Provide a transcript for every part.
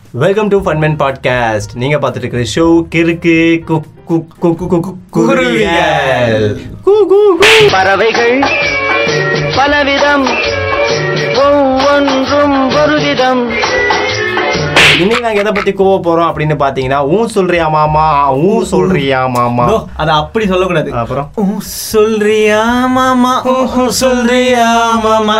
Welcome to ஃபன்மேன் podcast நீங்க பார்த்துட்டு இருக்கிற ஷோ கிறுக்கு கு- கு- கு- கு- கு- கு- குருவியல். கு- கு- கு. பறவைகள் பலவிதம் ஒவ்வொன்றும் ஒரு விதம் இன்னைக்கு நாங்க எதை பத்தி கோவ போறோம் அப்படின்னு பாத்தீங்கன்னா ஊ சொல்றியா மாமா ஊ சொல்றியா மாமா bro, அத அப்படி சொல்லக்கூடாது அப்புறம் ஊ சொல்றியா மாமா ஊ ஊ சொல்றியா மாமா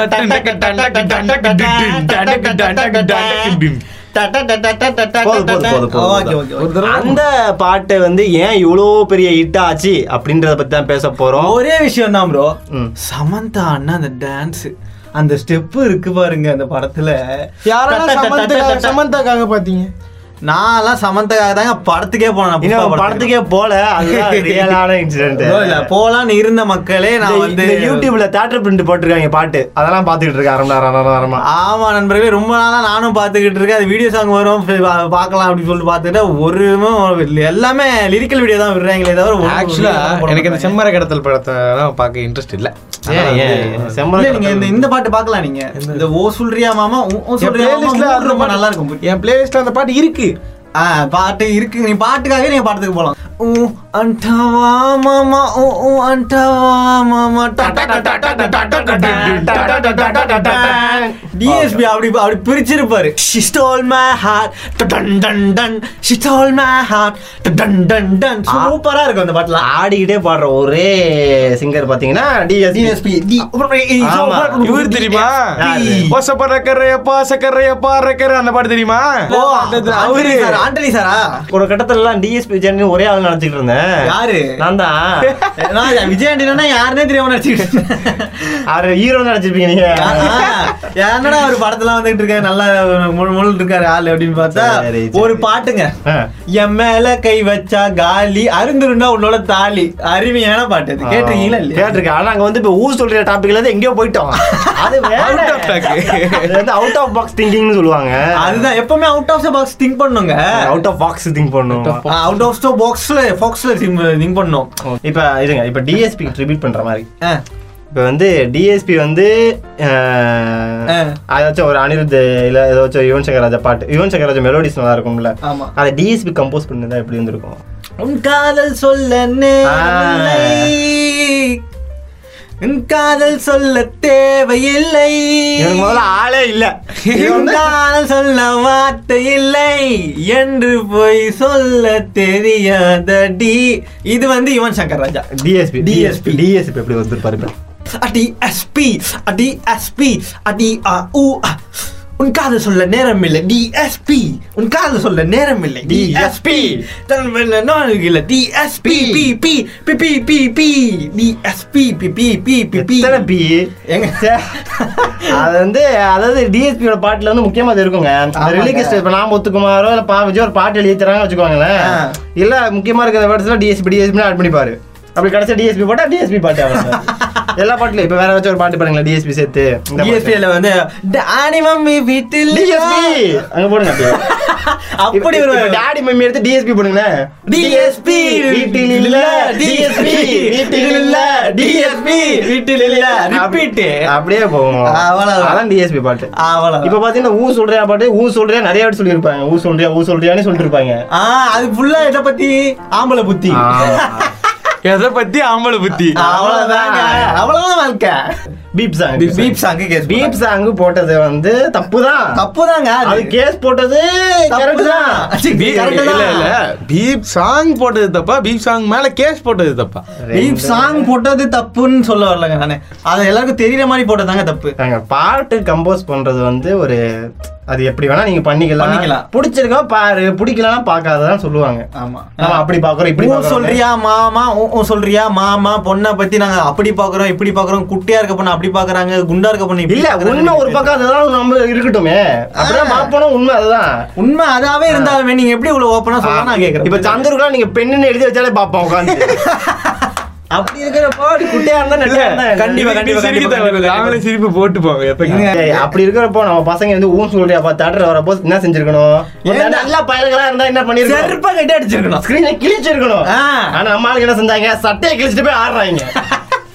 போதும், போதும், போதும், போதும், ஓகே ஓகே போதும். அந்த பாட்டு வந்து ஏன் இவ்வளோ பெரிய ஹிட் ஆச்சு அப்படின்றத பத்தி தான் பேச போறோம் ஒரே விஷயம் தான் ப்ரோ ம். சமந்தா அண்ணா அந்த டான்ஸ் அந்த ஸ்டெப் இருக்கு பாருங்க அந்த படத்துல யாரெல்லாம் சமந்தாக்காக சமந்தாக்காக பாத்தீங்க நான்லாம் சமந்தாக்காக தாங்க படத்துக்கே போனேன் நான் புஷ்பா இன்னும் படத்துக்கு. படத்துக்கே போல அதுதான் ரியலான இன்சிடென்ட் bro, இல்ல போலான்னு இருந்த மக்களே நான் வந்து யூடியூப்ல தேட்டர் பிரிண்ட் போட்டிருக்காங்க பாட்டு அதெல்லாம் பாத்துக்கிட்டு இருக்கேன் அரை மணி நேரம் அரை மணி நேரமா ஆமா நண்பர்களே ரொம்ப நாளா நானும் பாத்துக்கிட்டு இருக்கேன் அது வீடியோ சாங் வரும் பா- பார்க்கலாம் அப்படின்னு சொல்லிட்டு பார்த்துட்டு ஒரு இல்ல. எல்லாமே லிரிக்கல் வீடியோ தான் விடுறாங்களே தவிர ஒரு ஆக்சுவலா video song போட எனக்கு இந்த மாட்டாங்க. செம்மர கடத்தல் படத்தை பார்க்க இன்ட்ரெஸ்ட் இல்ல ஏன், ஏன், இல்ல, செம்மல நீங்க இந்த இந்த பாட்டு பார்க்கலாம் நீங்க இந்த ஓ சொல்றியா மாமா ஊ- ஊ என் சொல்றியா மாமா பிளேலிஸ்ட்ல ஊ ரொம்ப நல்லா இருக்கும் என் பிளேலிஸ்ட்ல அந்த பாட்டு இருக்கு ஆ பாட்டு இருக்கு நீ பாட்டுக்காக நீங்க பாட்டுக்கு போலாம் ஊ அண்டவா மாமா ஊ ஊ அண்டவா மாமா டிஎஸ்பி அப்படி அப்படி பிரிச்சிருப்பாரு she stole my heart டன் டன் டன் she stole my heart டன் டன் டன் சூப்பரா இருக்கும் அந்த பாட்டுல ஆடிக்கிட்டே பாடுற ஒரே சிங்கர் பாத்தீங்கன்னா டிஎஸ்பி டிஎஸ்பி ஆமா. இவர் தெரியுமா யாரு? ஓசப்பறக்கறையப்பா சக்கரையப்பா ரக்கரை அந்த பாட்டு தெரியுமா ஓ அது அவரு அவரு சார் ஆண்டனி சாரா ஒரு கட்டத்துல எல்லாம் டிஎஸ்பி ஜெனி ஒரே ஆள் நினைச்சிட்டு இருந்தேன் யாரு நான் தான் நான் விஜய் ஆண்டனா யாருனே தெரியாம நடிச்சுக்கிட்டு அவர் ஹீரோ நினைச்சிருப்பீங்க நீங்க என்னடா ஒரு படத்துல வந்துட்டு இருக்காரு நல்லா முழு முழு இருக்காரு ஆளு அப்படின்னு பார்த்தா சரி, சரி. ஒரு பாட்டுங்க ஆ. என் மேல கை வச்சா காலி அருந்துருண்டா உன்னோட தாலி அருமையான பாட்டு அது கேட்டிருக்கீங்களா இல்லையா கேட்டிருக்கேன் ஆனா அங்க வந்து இப்ப ஊ சொல்ற டாபிக்ல இருந்து எங்கேயோ போயிட்டோம் அது Out of track. இது வந்து அவுட் ஆஃப் பாக்ஸ் திங்கிங்னு சொல்லுவாங்க அதுதான் எப்பவுமே out of the box think பண்ணுங்க அவுட் ஆஃப் பாக்ஸ் திங்க் பண்ணும் அவுட் ஆஃப் த பாக்ஸ்ல பாக்ஸ்ல திங்க் பண்ணும் இப்ப இதுங்க இப்ப டிஎஸ்பி ட்ரிபியூட் பண்ற மாதிரி ஆ. இப்ப வந்து டிஎஸ்பி வந்து அஹ், ஆ. அதாச்சும் ஒரு அனிருத் இல்ல ஏதாச்சும் யுவன் சங்கர் ராஜா பாட்டு யுவன் சங்கர் ராஜா மெலோடிஸ் நல்லா இருக்கும்ல ஆமா அதை டிஎஸ்பி கம்போஸ் பண்ணிருந்தா எப்படி இருந்திருக்கும் உன் காதல் சொல்ல நேரமில்லை. உன் காதல் சொல்ல தேவையில்லை எனக்கு முதல்ல ஆளே இல்ல உன் காதல் சொல்ல வார்த்தை இல்லை என்று போய் சொல்ல தெரியாதடி இது வந்து Yuvan Shankar Raja DSP DSP. DSP எப்படி வந்திருப்பாரு இப்ப? அடி எஸ்பி அடி எஸ்பி அடி அ உ அ. உன் காதல் சொல்ல நேரம் இல்லை டிஎஸ்பி உன் காதல் சொல்ல நேரம் இல்லை டிஎஸ்பி இல்ல DSP P P P P P P DSP P P P P P எத்தனை பி எங்க அது வந்து அதாவது டிஎஸ்பியோட பாட்டுல வந்து முக்கியமா அது இருக்குங்க ஆமாங்க. ரிலிகஸ்ட் இப்ப நாம ஒத்துக்குமாரோ இல்ல பா விஜய் ஒரு பாட்டு எழுதி தராங்க வச்சுக்கோங்களேன் ஆ. இல்ல முக்கியமா இருக்கிற வேர்ட்ஸ்ல டிஎஸ்பி டிஎஸ்பி ஆட் பண்ணிப்பாரு அப்படி கடைசியா டிஎஸ்பி போட்டா டிஎஸ்பி பாட்டு அவ்வளவுதான். எல்லா பாட்டுலயும் இப்ப வேற ஏதாச்சும் ஒரு பாட்டு பாருங்களேன் டிஎஸ்பி சேர்த்து இந்த பாட்டு. டிஎஸ்பில வந்து டாடி மம்மி வீட்டில் DSP அங்க போடுங்க அப்படியே. அப்படி இப்ப- ஒரு இப்ப டாடி மம்மி எடுத்து டிஎஸ்பி போடுங்களேன் டிஎஸ்பி வீட்டில் இல்ல டிஎஸ்பி வீட்டில் இல்ல டிஎஸ்பி வீட்டில் இல்ல ரிப்பீட் அப்படியே போகும் அவ்வளவுதான். அதான் டிஎஸ்பி பாட்டு அவ்வளவு இப்ப பாத்தீங்கன்னா ஊ சொல்றியா பாட்டு ஊ சொல்றியா நிறைய வாட்டி சொல்லியிருப்பாங்க ஊ சொல்றியா ஊ சொல்றியான்னு சொல்லிட்டு இருப்பாங்க ஆ அது ஃபுல்லா இத பத்தி ஆம்பளை புத்தி எதை பத்தி ஆம்பளை புத்தி அவ்வளவுதாங்க அவ்வளவுதான் வாழ்க்கை beep song beep song case beep song போட்டது வந்து தப்புதான் தப்புதாங்க அது கேஸ் போட்டது கரெக்ட் தான் இல்ல இல்ல பீப் சாங் போட்டது தப்பா பீப் சாங் மேல கேஸ் போட்டது தப்பா பீப் சாங் போட்டது தப்புன்னு சொல்ல வரலங்க நானு அது எல்லாருக்கும் தெரியற மாதிரி போட்டதாங்க தப்பு நாங்க பாட்டு கம்போஸ் பண்றது வந்து ஒரு அது எப்படி வேணா நீங்க பண்ணிக்கலாம் பண்ணிக்கலாம். பிடிச்சிருக்கா பாரு பிடிக்கலன்னா பார்க்காததான் சொல்லுவாங்க ஆமா நம்ம அப்படி பாக்குறோம் இப்படி ஊ பாக்குறோம் சொல்றியா மாமா ஊ ஊ சொல்றியா மாமா பொண்ணை பத்தி நாங்க அப்படி பாக்குறோம் இப்படி பாக்குறோம் குட்டியா இருக்க பொண்ணு அப்படி பாக்குறாங்க குண்டா இருக்க பொண்ணு இப்படி இல்ல பாக்குறாங்க. உண்மை ஒரு பக்கம் அதுதான் நம்ம இருக்கட்டுமே அப்படிதான் பாப்போம் உண்மை அதுதான் உண்மை அதாவே இருந்தாலுமே நீங்க எப்படி இவ்வளவு ஓப்பனா சொல்ல நான் கேக்குறேன் இப்ப சந்தருக்குலாம் நீங்க பெண்ணுன்னு எழுதி வச்சாலே பாப்போம் உட்காந்து அப்படி இருக்கிறப்போ நீ குட்டையா இருந்தா நெட்டையா இருந்தா என்ன? கண்டிப்பா, கண்டிப்பா, சிரிக்க கண்டிப்பா, தேவையில்ல. கண்டிப்பா. நாங்களே சிரிப்பு போட்டு போங்க எப்ப ஏய், அப்படி இருக்கிறப்போ நம்ம பசங்க வந்து ஊன் சொல்றியா பா தேட்டர் வரப்போ என்ன செஞ்சிருக்கணும் ஒரு ஏன்டா? நல்ல பயல்களா இருந்தா என்ன பண்ணிருக்கணும் செருப்பா கட்டி அடிச்சிருக்கணும் ஸ்கிரீனை கிழிச்சிருக்கணும் ஆ. ஆனா நம்ம ஆளுங்க என்ன செஞ்சாங்க சட்டையை கிழிச்சிட்டு போய் ஆடுறாங்க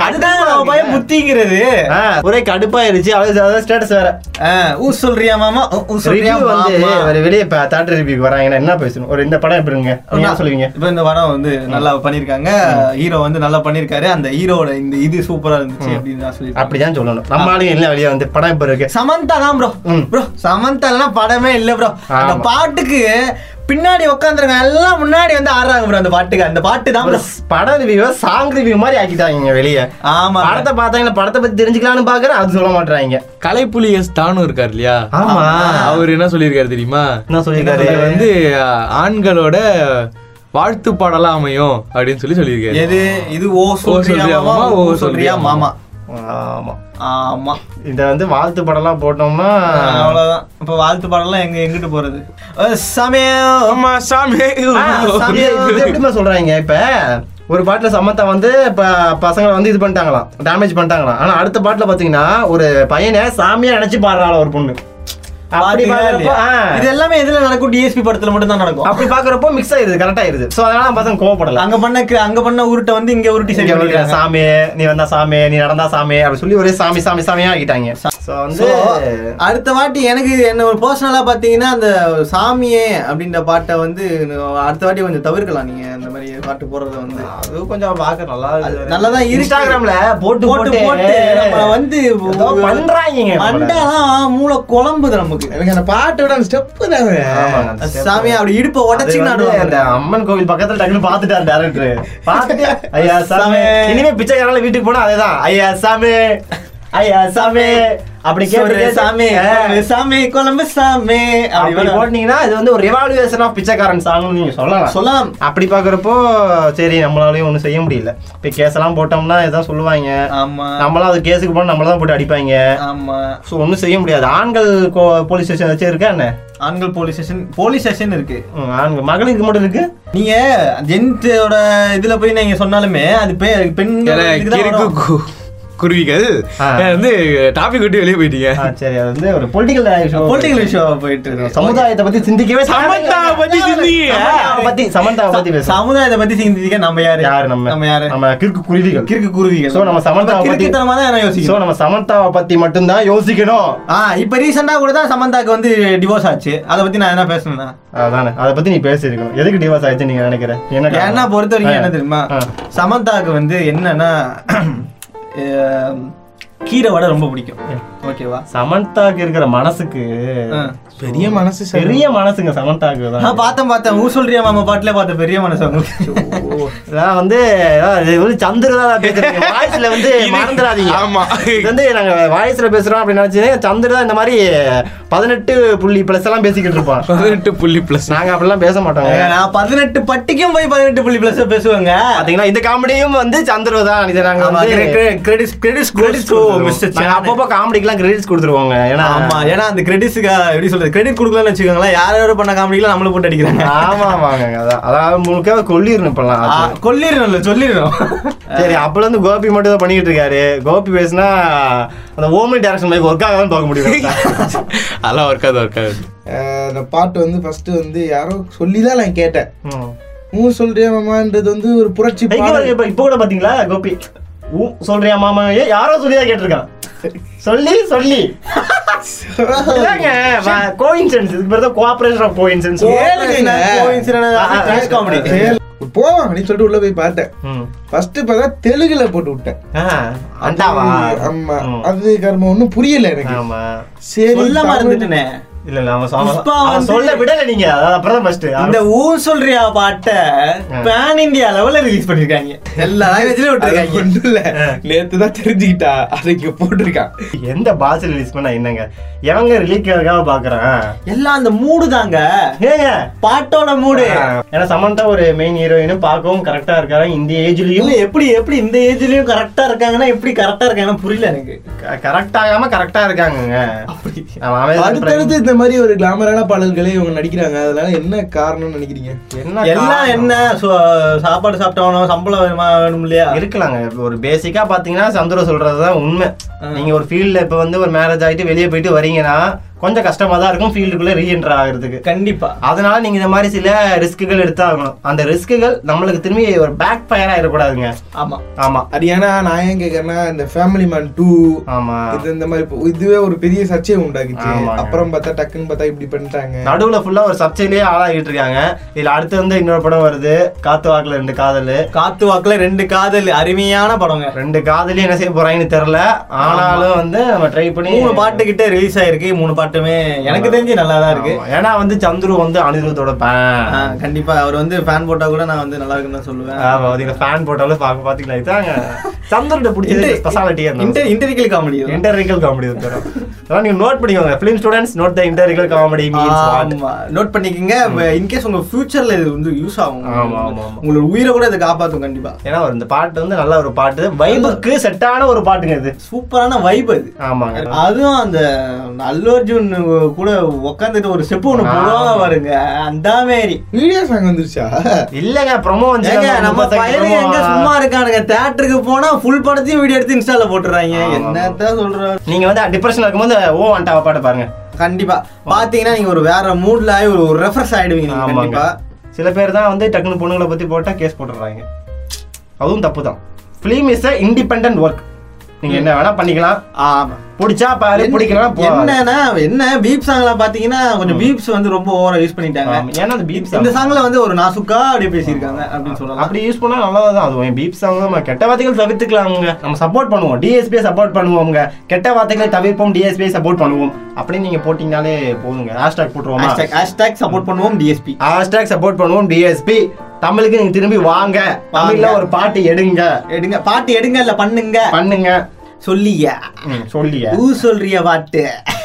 அதுதான் நம்ம பையன் புத்திங்கிறது ஆ, ஒரே கடுப்பாயிருச்சு அவ்வளவு ஸ்டேட்டஸ் வேற ஆ, ஊ சொல்றியா மாமா ஊ, ஊ சொல்றியா ரிவ்யூ வந்து மாமா ஒரு வெளியே இப்ப தேட்டர் ரிவ்யூக்கு வராங்கன்னா என்ன பேசணும் ஒரு இந்த படம் எப்படி இருங்க நீங்க என்ன சொல்லுவீங்க இப்ப இந்த படம் வந்து நல்லா பண்ணிருக்காங்க ஹீரோ வந்து நல்லா பண்ணிருக்காரு அந்த ஹீரோட இந்த இது சூப்பரா இருந்துச்சு அப்படின்னு நான் சொல்லி அப்படிதான் சொல்லணும் நம்ம ஆளுங்க எல்லாம் வெளியே வந்து படம் இப்ப இருக்கு சமந்தா தான் ப்ரோ ம். ப்ரோ சமந்தா இல்லைன்னா படமே இல்ல ப்ரோ அந்த ஆமா. பாட்டுக்கு பின்னாடி உட்காந்துருங்க எல்லாம் முன்னாடி வந்து ஆடுறாங்க ப்ரோ அந்த பாட்டுக்கு அந்த பாட்டு தான் ஒரு ப்ரோ படம் ரிவ்யூ சாங் ரிவ்யூ மாதிரி ஆக்கிட்டாங்க வெளியே ஆமா படத்தை பார்த்தாங்க படத்தை பத்தி தெரிஞ்சுக்கலாம்னு பாக்குறேன் அது சொல்ல மாட்டாங்க கலைப்புலி எஸ் தானு இருக்கார் இல்லையா ஆமா அவர் என்ன சொல்லியிருக்காரு தெரியுமா என்ன சொல்லியிருக்காரு இது வந்து அஹ், ஆண்களோட வாழ்த்து பாடலாம் அமையும் அப்படின்னு சொல்லி சொல்லியிருக்காரு எது இது ஓ சொல்றியா மாமா ஓ சொல்றியா மாமா ஆமா ஆமா இந்த வந்து வாழ்த்து படம்லாம் போட்டோம்னா அவ்வளவுதான் இப்ப வாழ்த்து பாடலாம் எங்க எங்கிட்டு போறது அஹ், சமயம் ஆமா சாமி ஆ, இது இது எப்படிம்மா சொல்றாங்க இப்ப ஒரு பாட்டுல சமந்தா வந்து இப்ப பசங்களை வந்து இது பண்ணிட்டாங்களாம் டேமேஜ் பண்ணிட்டாங்களாம் ஆனா அடுத்த பாட்டுல பாத்தீங்கன்னா ஒரு பையனை சாமியா நினைச்சு பாடுறாள் ஒரு பொண்ணு அப்படி பாத்தீங்களா பாக்குறப்போ இல்லையா? ஆ, இது எல்லாமே எதுல நடக்கும் டிஎஸ்பி படத்துல மட்டும் தான் நடக்கும் அப்படி பாக்குறப்போ மிக்ஸ் ஆயிருது கரெக்ட் ஆயிருது சோ அதனால பசங்க கோவப்படல அங்க பண்ண கு- அங்க பண்ண உருட்டை வந்து இங்க உருட்டி சரி இங்க வந்து பண்ணிருக்காங்க. சாமி நீ வந்தா சாமி நீ நடந்தா சாமி அப்படி சொல்லி ஒரே சாமி சாமி சாமியா ஆகிட்டாங்க சோ வந்து So, அடுத்த வாட்டி எனக்கு என்ன ஒரு பர்சனலா பாத்தீங்கன்னா அந்த சாமியே அப்படின்ற பாட்டை வந்து அடுத்த வாட்டி கொஞ்சம் தவிர்க்கலாம் நீங்க அந்த மாதிரி பாட்டு போடுறத வந்து அது கொஞ்சம் பாக்க நல்லா இருக்கு. நல்லதான் இருக்கு. இன்ஸ்டாகிராம்ல போட்டு போட்டு போட்டு போட்டு நம்ம வந்து ஏதோ பண்றாங்க மண்டாதான் மூளை குழம்புது நமக்கு எனக்கு அந்த பாட்டோட அந்த ஸ்டெப் தானே ஆமாங்க, அந்த step. சாமி அப்படி இடுப்பை அது உடச்சின்னு வந்து அந்த ஆடுவாங்க அம்மன் கோவில் பக்கத்துல டக்குனு பாத்துட்டாரு டேரக்டர் பாத்துட்டு ஐயா சாமி சாமி. இனிமே பிச்சைக்காரங்க வீட்டுக்கு போனா அதேதான் ஐயா சாமி ஐயா சாமி அப்படி கேட்டு சோறு சாமி குழம்பு சாமி குழம்பு சாமி அப்படி அப்படி வரும். போட்டீங்கன்னா இது வந்து ஒரு ரிவால்யூஷன் ஆஃப் பிச்சைக்காரன் சாங் நீங்க சொல்லலாம் சொல்லலாம் அப்படி பாக்குறப்போ சரி நம்மளாலயும் ஒண்ணும் செய்ய முடியல இப்ப கேஸ் எல்லாம் போட்டோம்னா இதான் சொல்லுவாங்க ஆமா நம்மளாம் அது கேஸுக்கு போனா நம்மள தான் போட்டு அடிப்பாங்க ஆமா ஸோ ஒன்றும் செய்ய முடியாது ஆண்கள் போலீஸ் ஸ்டேஷன் வச்சு இருக்கா என்ன ஆண்கள் போலீஸ் ஸ்டேஷன் போலீஸ் ஸ்டேஷன் இருக்கு ம், ஆண்கள் மகளிருக்கு மட்டும் இருக்கு நீங்க ஜென்ஸோட இதுல போய் நீங்க சொன்னாலுமே அது பெ- பெண்கள் ஏல, இதுக்கு தான் கிறுக்கு வரும். கு- குருவிகள் ஆ. ஏன் வந்து டாபிக் விட்டு வெளியே போயிட்டீங்க ஆ, சரி அது வந்து ஒரு பொலிட்டிக்கல் பொலிட்டிக்கல் இஷ்யூ போயிட்டு இருக்கு சமுதாயத்தை பத்தி சிந்திக்கவே சமந்தாவை பத்தி சிந்திங்க. சமந்தாவை பத்தி சமந்தாவை பத்தி பேசுவோம் சமுதாயத்தை பத்தி சிந்திக்க நம்ம யாரு யாரு நம்ம நம்ம யாரு நம்ம கிறுக்கு குருவிகள் கிறுக்கு குருவிகள் So, நம்ம சமந்தாவை பத்தி- கிறுக்குத்தனமா தான் என்ன சோ யோசிக்கணும் நம்ம சமந்தாவை பத்தி மட்டும்தான் யோசிக்கணும் ஆ இப்ப ரீசெண்டா கூட தான் சமந்தாக்கு வந்து டிவோர்ஸ் ஆச்சு அதை பத்தி நான் என்ன பேசணும்னா அதானே அதை பத்தி நீ பேசிருக்கணும் எதுக்கு டிவோர்ஸ் ஆயிடுச்சு நீங்க நினைக்கிற என்ன காரணம்? என்ன பொறுத்த வரைக்கும் என்ன ஆ. தெரியுமா ஆ. சமந்தாக்கு வந்து என்னன்னா அஹ், கீரை வடை ரொம்ப பிடிக்கும் ஓகேவா சமந்தாக்கு இருக்கிற மனசுக்கு ஆ. பெரிய மனசு சார் பெரிய மனசுங்க சமந்தாக்கு தான் நான் பார்த்தேன் பார்த்தேன் ஊ சொல்றியா மாமா பாட்டுல பார்த்த பெரிய மனசு அவங்களுக்கு இதான் வந்து இதான் இது வந்து சந்திரதான் பேசுறீங்க வாய்ஸ்ல வந்து மறந்துடாதீங்க ஆமா. இது வந்து நாங்க வாய்ஸ்ல பேசுறோம் அப்படின்னு நினைச்சீங்க சந்திரதான் இந்த மாதிரி பதினெட்டு புள்ளி பிளஸ் எல்லாம் பேசிக்கிட்டு இருப்பான் பதினெட்டு புள்ளி பிளஸ் நாங்க அப்படிலாம் பேச மாட்டோங்க ஏங்க, நான் பதினெட்டு பட்டிக்கும் போய் பதினெட்டு புள்ளி பிளஸ் பேசுவேங்க பாத்தீங்களா இந்த காமெடியும் வந்து சந்திர தான் இது நாங்க வந்து கிரெடிட்ஸ் கிரெடிட்ஸ் கிரெடிட்ஸ் மிஸ்டர் நாங்க அப்பப்போ காமெடிக்கெல்லாம் கிரெடிட்ஸ் கொடுத்துருவோங்க ஏன்னா ஆமா ஏன்னா அந்த கிரெடிட்ஸுக்கு எப்படி சொல்றது கிரெடிட் கொடுக்கலன்னு வச்சுக்கோங்களேன் யார் யாரோ பண்ண காமெடிக்கலாம் நம்மள போட்டு அடிக்கிறாங்க ஆமா ஆமாங்க அதான் அதாவது முழுக்க கொல்லிடணும் இப்பெல்லாம் ஆ, கொல்லிடணும்ல சொல்லிடணும் சரி அப்பல இருந்து கோபி மட்டும் தான் பண்ணிட்டு இருக்காரு கோபி பேசினா அந்த ஓமனி டேரக்ஷன் மாதிரி ஒர்க் ஆகாதுன்னு பார்க்க முடியும் அதெல்லாம் ஒர்க் ஆகுது ஒர்க் ஆகுது அந்த பாட்டு வந்து ஃபர்ஸ்ட் வந்து யாரோ சொல்லி தான் நான் கேட்டேன் ம். ஊ சொல்றியா மாமான்றது வந்து ஒரு புரட்சி இங்க பாடல். பாருங்க, இப்ப இப்ப கூட பாத்தீங்களா கோபி ஊ சொல்றியா மாமா ஏ யாரோ சொல்லியா கேட்டிருக்கான் சொல்லி சொல்லி கோயின்சென்ஸ் இதுக்கு பேர் தான் கோஆபரேஷன் ஆஃப் கோயின்சென்ஸ் கேளுங்க. Coincidence comedy. சரி, போவோம் அப்படின்னு சொல்லிட்டு உள்ள போய் பார்த்தேன் ஃபர்ஸ்ட் பார்த்தா தெலுங்குல போட்டு விட்டேன் அண்டாவா ஆமா ம். அது கர்மம் ஒன்றும் புரியல எனக்கு ஆமா சரி சொல்ல தமிழ்- மறந்துட்டேனே இல்ல இல்ல அவன் சொ- புஷ்பா அவன் வந்து- சொல்ல விடல நீங்க அதான் அப்புறம் ஃபர்ஸ்ட் இந்த ஊ சொல்றியா பாட்டை பேன் இந்தியா லெவல்ல ரிலீஸ் பண்ணிருக்காங்க எல்லா லாங்குவேஜ்லயும் அது விட்டுருக்காங்க ஒண்ணும் இல்ல நேத்து தான் தெரிஞ்சுக்கிட்டா அதை இங்க போட்டிருக்கான் எந்த பாஸ் ரிலீஸ் பண்ணா என்னங்க எவங்க ரிலீக்காக பாக்குறேன் எல்லாம் அந்த மூடு தாங்க ஏங்க பாட்டோட மூடு ஏன்னா சமந்தா ஒரு மெயின் ஹீரோயினும் பார்க்கவும் கரெக்டா இருக்காரு இந்த ஏஜ்லயும் இல்ல எப்படி எப்படி இந்த ஏஜ்லயும் கரெக்டா இருக்காங்கன்னா எப்படி கரெக்டா இருக்காங்கன்னா புரியல எனக்கு கரெக்ட் ஆகாம கரெக்டா இருக்காங்கங்க அவன் அவன் அடுத்தடுத்து இந்த மாதிரி ஒரு கிளாமரான பாடல்களே இவங்க நடிக்கிறாங்க அதனால என்ன காரணம்னு நினைக்கிறீங்க என்ன எல்லாம் காரணம்? என்ன சு- சாப்பாடு சாப்பிட்டவனும் சம்பளம் வேணுமா வேணும் இல்லையா இருக்கலாங்க இப்ப ஒரு பேசிக்கா பாத்தீங்கன்னா சந்துரு சொல்றதுதான் உண்மை நீங்க ஒரு ஃபீல்ட்ல இப்ப வந்து ஒரு மேரேஜ் ஆயிட்டு வெளியே போயிட்டு வரீங்கன்னா கொஞ்சம் கஷ்டமா தான் இருக்கும் ஃபீல்டுக்குள்ள ரீஎன்டர் ஆகிறதுக்கு கண்டிப்பா அதனால நீங்க இந்த மாதிரி சில ரிஸ்க்குகள் எடுத்தாகணும் அந்த ரிஸ்க்குகள் நம்மளுக்கு திரும்பி ஒரு பேக் ஃபயர் ஆயிடக்கூடாதுங்க ஆமா ஆமா அது ஏன்னா நான் ஏன் கேக்குறேன்னா இந்த ஃபேமிலி மேன் டூ ஆமா இது இந்த மாதிரி இப்போ இதுவே ஒரு பெரிய சர்ச்சையை உண்டாக்கிச்சு ஆமாங்க. அப்புறம் பார்த்தா டக்குன்னு பார்த்தா இப்படி பண்ணிட்டாங்க நடுவுல ஃபுல்லா ஒரு சர்ச்சையிலேயே ஆளாகிட்டு இருக்காங்க இதுல அடுத்து வந்து இன்னொரு படம் வருது காத்து வாக்குல ரெண்டு காதல் காத்து வாக்குல ரெண்டு காதல் அருமையான படங்க ரெண்டு காதலையும் என்ன செய்ய போறாங்கன்னு தெரியல ஆனாலும் வந்து நம்ம ட்ரை பண்ணி மூணு பாட்டு கிட்ட ரிலீஸ் ஆயிருக்கு மூணு பாட்டுமே எனக்கு தெரிஞ்சு நல்லா தான் இருக்கு ஆமா. ஏன்னா வந்து சந்துரு வந்து அனிருத்தோட ஆ, ஃபேன் கண்டிப்பா அவர் வந்து ஃபேன் போட்டா கூட நான் வந்து நல்லா இருக்குன்னு தான் சொல்லுவேன் ஆமா பாத்தீங்களா ஃபேன் போட்டாலும் பாக்க பாத்தீங்களா இதாங்க சந்துருட்ட பிடிச்சது ஸ்பெஷாலிட்டி இன்டர் இன்டர்வியூ காமெடி இன்டர்விகல் காமெடி தரும் அதான் நீங்க நோட் பண்ணிக்கோங்க ஃபிலிம் ஸ்டூடெண்ட்ஸ் நோட் த இன்டர்விகல் காமெடி மீன்ஸ் வாட் ஆமா நோட் பண்ணிக்கங்க இன்கேஸ் உங்க ஃபியூச்சர்ல இது வந்து யூஸ் ஆகும் ஆமா, ஆமா, ஆமா. உங்களோட உயிரை கூட இது காப்பாத்தும் கண்டிப்பா ஏன்னா ஒரு இந்த பாட்டு வந்து நல்ல ஒரு பாட்டு வைபுக்கு செட்டான ஒரு பாட்டுங்க இது சூப்பரான வைப் அது ஆமாங்க அதுவும் அந்த அல்லு அர்ஜுன் கூட உட்காந்துட்டு ஒரு ஸ்டெப் ஒண்ணு போடுவாங்க பாருங்க அந்த மாதிரி வீடியோ சாங் வந்துருச்சா இல்லங்க ப்ரோமோ வந்து ஏங்க நம்ம பையனுங்க எங்க சும்மா இருக்கானுங்க தியேட்டருக்கு போனா ஃபுல் படத்தையும் வீடியோ எடுத்து இன்ஸ்டால போட்டுறாங்க ஆமா, என்னத்த சொல்ற நீங்க வந்து டிப்ரெஷன்ல இருக்கும்போது ஓ அண்டாவ பாட்டு பாருங்க கண்டிப்பா பாத்தீங்கன்னா நீங்க ஒரு வேற மூட்ல ஆகி ஒரு ரெஃப்ரெஷ் ஆயிடுவீங்க நீங்க ஆமாங்க கண்டிப்பா சில பேர் தான் வந்து டக்குனு பொண்ணுங்களை பத்தி போட்டா கேஸ் போட்டுடுறாங்க அதுவும் தப்பு தான் film is a independent work நீங்க என்ன வேணா பண்ணிக்கலாம் ஆமா பிடிச்சா பாரு பிடிக்கலாம் போ என்னன்னா என்ன பீப் சாங்ல பாத்தீங்கன்னா கொஞ்சம் பீப்ஸ் வந்து ரொம்ப ஓவரா யூஸ் பண்ணிட்டாங்க ஆமா. ஏன்னா அந்த பீப் இந்த சாங்ல வந்து ஒரு நாசுக்கா அப்படியே பேசியிருக்காங்க அப்படின்னு சொல்லலாம் அப்படி யூஸ் பண்ணா நல்லதா தான் அதுவும் பீப் சாங் நம்ம கெட்ட வார்த்தைகள் தவிர்த்துக்கலாமுங்க நம்ம சப்போர்ட் பண்ணுவோம் டிஎஸ்பியை சப்போர்ட் பண்ணுவோங்க கெட்ட வார்த்தைகளை தவிர்ப்போம் டிஎஸ்பியை சப்போர்ட் பண்ணுவோம் அப்படின்னு நீங்க போட்டீங்கனாலே போதுங்க ஹேஷ்டாக் போட்டுருவோமா ஹேஷ்டாக் ஹேஷ்டாக் சப்போர்ட் பண்ணுவோம் டிஎஸ்பி ஹேஷ்டாக் சப்போர்ட் பண்ணுவோம் டிஎஸ்பி தமிழுக்கு நீங்க திரும்பி வாங்க தமிழ்ல ஒரு பாட்டு எடுங்க எடுங்க பாட்டு எடுங்க இல்ல பண்ணுங்க பண்ணுங்க சொல்லியா ம், சொல்லிய ஊ சொல்றிய பாட்டு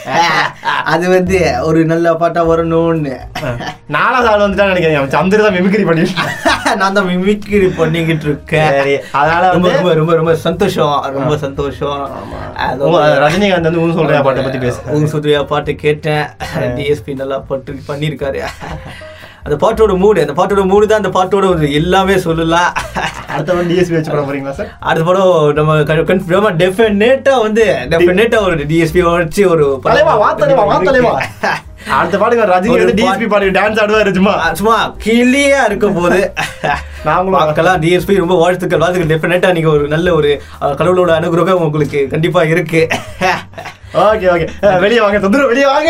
அது வந்து ஒரு நல்ல பாட்டா வரணும்னு நாலாவது ஆள் வந்துட்டா நினைக்கிறேன் அவன் சந்திர தான் மிமிக்ரி பண்ணிட்டு நான் தான் மிமிக்ரி பண்ணிக்கிட்டு இருக்கேன் சரி அதனால ரொம்ப வந்து ரொம்ப ரொம்ப ரொம்ப சந்தோஷம் ரொம்ப சந்தோஷம் அது உங்க ரஜினிகாந்த் வந்து ஊன் சொல்ற பாட்டை பத்தி பேசு உங்க சுத்ரியா பாட்டு கேட்டேன் டிஎஸ்பி நல்லா பாட்டு பண்ணியிருக்காரு அந்த பாட்டோட மூடு அந்த பாட்டோட மூடு தான் அந்த பாட்டோட ஒரு எல்லாமே சொல்லலாம் அடுத்த வந்து டிஎஸ்பி வச்சு பண்ண போறீங்களா சார் அடுத்த படம் நம்ம கன்ஃபார்மா டெஃபினட்டா வந்து டெஃபினட்டா ஒரு டிஎஸ்பி வச்சு ஒரு படம் தலைவா வா தலைவா வா தலைவா அடுத்த பாட்டுங்க ரஜினி ஒரு வந்து டிஎஸ்பி பாடி டான்ஸ் ஆடுவாரு சும்மா சும்மா கிளியா இருக்கும் போது நாங்களும் பார்க்கலாம் டிஎஸ்பி ரொம்ப வாழ்த்துக்கள் வாழ்த்துக்கள் டெஃபினட்டா நீங்க ஒரு நல்ல ஒரு அஹ், கடவுளோட அனுகிரகம் உங்களுக்கு கண்டிப்பா இருக்கு ஓகே ஓகே வெளிய வாங்க தொந்தரவு வெளிய வாங்க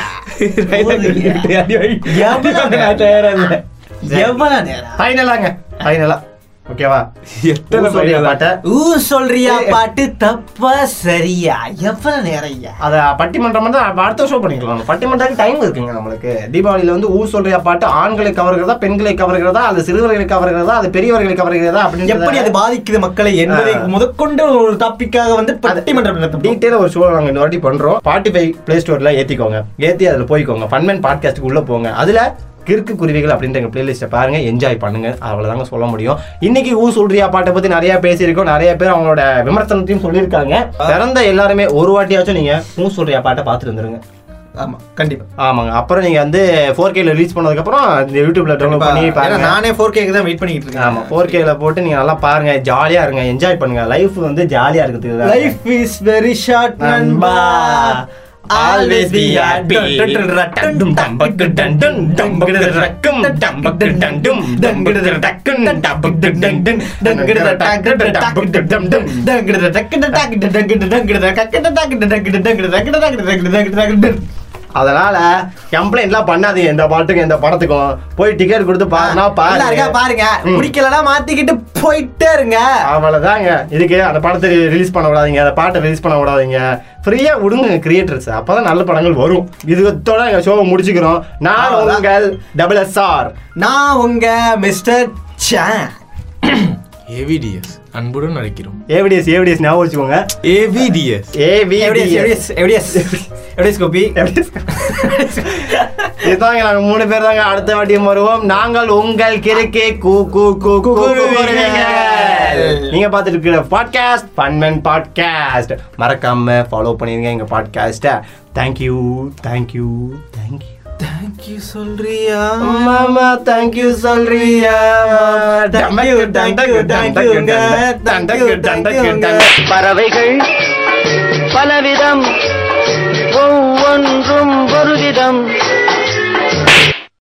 எவ்வளவு நேரம்? எவ்வளவு நேரம் ஃபைனலாங்க ஃபைனலா ஓகேவா எத்தனை ஊர் சொல்றியா final ஆ? பாட்டை ஊ சொல்றியா பாட்டு தப்பா சரியா எவ்வளவு நேரம் ஐயா அத பட்டிமன்றம் வந்து அப்ப அடுத்த ஷோ பண்ணிக்கலாம் பட்டிமன்றத்துக்கு டைம் இருக்குங்க நம்மளுக்கு தீபாவளியில வந்து ஊர் சொல்றியா பாட்டு ஆண்களை கவர்கிறதா பெண்களை கவர்கிறதா அது சிறுவர்களை கவர்கிறதா அது பெரியவர்களை கவர்கிறதா அப்படின்னு எப்படி அது பாதிக்குது மக்களை என்பதை முதற்கொண்டு ஒரு டாபிக்காக வந்து பட்டிமன்றம் நடத்தப்படும் டீட்டெயிலாக ஒரு ஷோ நாங்கள் இந்த வாட்டி பண்ணுறோம் ஸ்பாட்டிஃபை ப்ளே ஸ்டோரில் ஏற்றிக்கோங்க ஏற்றி அதில் போய்க்கோங்க ஃபன்மேன் பாட்காஸ்ட்டுக்கு உள்ளே போங்க அதில் கிறுக்கு குருவிகள் அப்படின்ற எங்கள் பிளேலிஸ்ட்டை பாருங்க என்ஜாய் பண்ணுங்க அவ்வளோதாங்க சொல்ல முடியும் இன்னைக்கு ஊ சொல்றியா பாட்டை பற்றி நிறைய பேசியிருக்கோம் நிறைய பேர் அவங்களோட விமர்சனத்தையும் சொல்லியிருக்காங்க பிறந்த எல்லாருமே ஒரு வாட்டியாச்சும் நீங்கள் ஊ சொல்றியா பாட்டை பார்த்துட்டு வந்துருங்க ஆமா கண்டிப்பா ஆமாங்க அப்புறம் நீங்கள் வந்து ஃபோர் கேல ரிலீஸ் பண்ணதுக்கப்புறம் இந்த யூடியூப்ல டவுன்லோட் பண்ணி ஏன்னா பாருங்க நானே ஃபோர் கேக்கு தான் வெயிட் பண்ணிட்டு இருக்கேன் ஆமா ஃபோர் கேல போட்டு நீங்க நல்லா பாருங்க ஜாலியா இருங்க என்ஜாய் பண்ணுங்க லைஃப் வந்து ஜாலியா இருக்குது லைஃப் இஸ் வெரி ஷார்ட் நண்பா ஆல்வேஸ் பி ஹாப்பி அதனால கம்ப்ளைண்ட்லாம் பண்ணாதீங்க இந்த பாட்டுக்கும் இந்த படத்துக்கும் போய் டிக்கெட் கொடுத்து பாருனா நல்லா இருக்கா பாருங்க பாருங்க பிடிக்கலனா மாத்திக்கிட்டு போயிட்டே இருங்க அவ்வளவுதாங்க இதுக்கு அந்த படத்தை ரிலீஸ் பண்ண விடாதீங்க அந்த பாட்டை ரிலீஸ் பண்ண விடாதீங்க ஃப்ரீயா விடுங்க கிரியேட்டர்ஸ் அப்பதான் நல்ல படங்கள் வரும் இதுத்தோட எங்க ஷோவை முடிச்சுக்கிறோம் நான் அவ்வளவுதான். உங்கள் டபுள் எஸ் ஆர் நான் உங்க மிஸ்டர் சான் ஏவிடிஎஸ் அன்புடன் அழைக்கிறோம் ஏவிடிஎஸ் ஏவிடிஎஸ் ஞாபகம் வச்சுக்கோங்க ஏவிடிஎஸ் எவிடிஎஸ் ஏவிடிஎஸ் எவிடிஎஸ் எவிடிஎஸ் கோபி இதுதாங்க நாங்க மூணு பேர் தாங்க அடுத்த வாட்டியும் வருவோம் நாங்கள் உங்கள் கிறுக்கே கூ கூ கூ கூ குருவிகள். நீங்க பார்த்துட்டு இருக்கிற பாட்காஸ்ட் ஃபன்மன் பாட்காஸ்ட் மறக்காம ஃபாலோ பண்ணிருங்க எங்க பாட்காஸ்ட்டை தேங்க்யூ தேங்க்யூ தேங்க்யூ தேங்க்யூ சொல்றியா மாமா தேங்க்யூ சொல்றியா Thank you, thank you, thank you-ங்க. Thank you, thank you-ங்க. பறவைகள் பலவிதம் ஒவ்வொரு ஒவ்வொன்றும் ஒரு விதம்